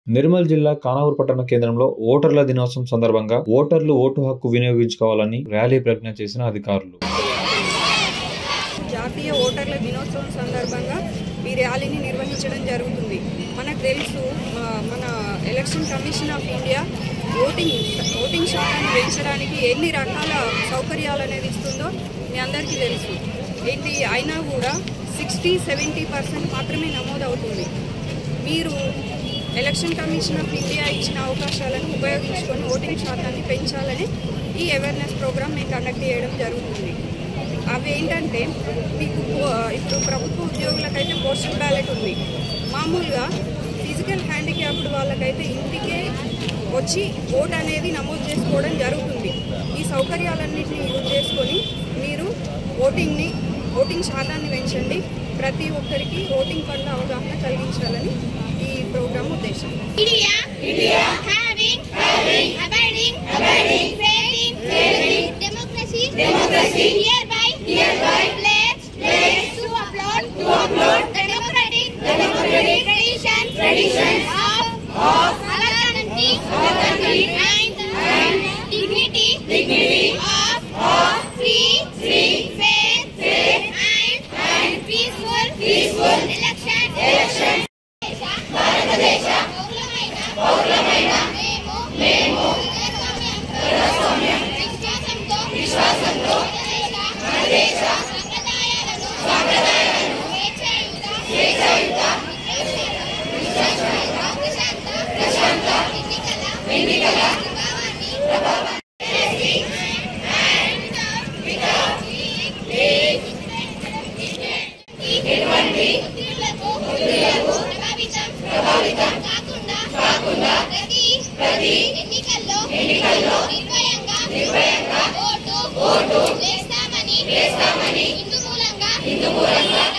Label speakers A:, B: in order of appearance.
A: నిర్మల్ జిల్లా ఖానాపూర్ పట్టణ కేంద్రంలో ఓటర్ల దినోత్సవం సందర్భంగా ఓటర్లు ఓటు హక్కు వినియోగించుకోవాలని ర్యాలీ ప్రజ్ఞ చేసిన అధికారులు
B: జాతీయ ఓటర్ల దినోత్సవం సందర్భంగా ఈ ర్యాలీని నిర్వహించడం జరుగుతుంది మనకు తెలుసు ఆ, మన election commission of India voting voting శాతాన్ని పెంచడానికి ఎన్ని రకాల సౌకర్యాలు అనేది ఇస్తుందో మీ అందరికీ తెలుసు ఏంటి అయినా కూడా సిక్స్టీ సెవెంటీ పర్సెంట్ మాత్రమే నమోదవుతుంది మీరు ఎలక్షన్ కమిషన్ ఆఫ్ ఇండియా ఇచ్చిన అవకాశాలను ఉపయోగించుకొని ఓటింగ్ శాతాన్ని పెంచాలని ఈ అవేర్నెస్ ప్రోగ్రామ్ మేము కండక్ట్ చేయడం జరుగుతుంది అవి ఏంటంటే మీకు పో- ఇప్పుడు ప్రభుత్వ ఉద్యోగులకైతే పోస్టల్ బ్యాలెట్ ఉంది మామూలుగా ఫిజికల్ హ్యాండిక్యాప్డ్ వాళ్ళకైతే ఇంటికే వచ్చి ఓట్ అనేది నమోదు చేసుకోవడం జరుగుతుంది ఈ సౌకర్యాలన్నింటినీ యూజ్ చేసుకొని మీరు ఓటింగ్ని ఓటింగ్ శాతాన్ని పెంచండి ప్రతి ఒక్కరికి ఓటింగ్ పట్ల అవగాహన కలిగించాలని ఈ ప్రోగ్రామ్ ఉద్దేశం
C: India, India, having, having, abiding, abiding, failing, failing, democracy, democracy, hereby, hereby, pledge, pledge to upload, to upload the democratic, the democratic tradition, tradition of, of our country, our country, and, and dignity, dignity of, of free, free, fair, fair, and, and peaceful, peaceful election, election. భారతదేశ పౌరులమైన పౌరులమైన మేము మేము ప్రజాస్వామ్యం విశ్వాసంతో విశ్వాసంతో మన దేశ సంప్రదాయాలను సంప్రదాయాలను స్వేచ్ఛాయుత స్వేచ్ఛాయుత ప్రశాంత ప్రశాంత ఎన్నికల ఎన్నికల ప్రభావాన్ని ప్రభావాన్ని చేసి and without without ఎటువంటి ఒత్తిళ్లకు ఒత్తిళ్లకు ప్రభావితం ప్రభావితం కాకుండా కాకుండా ప్రతి ప్రతి ఎన్నికల్లో ఎన్నికల్లో నిర్భయంగా నిర్భయంగా ఓటు ఓటు వేస్తామని వేస్తామని హిందూ మూలంగా హిందూ మూలంగా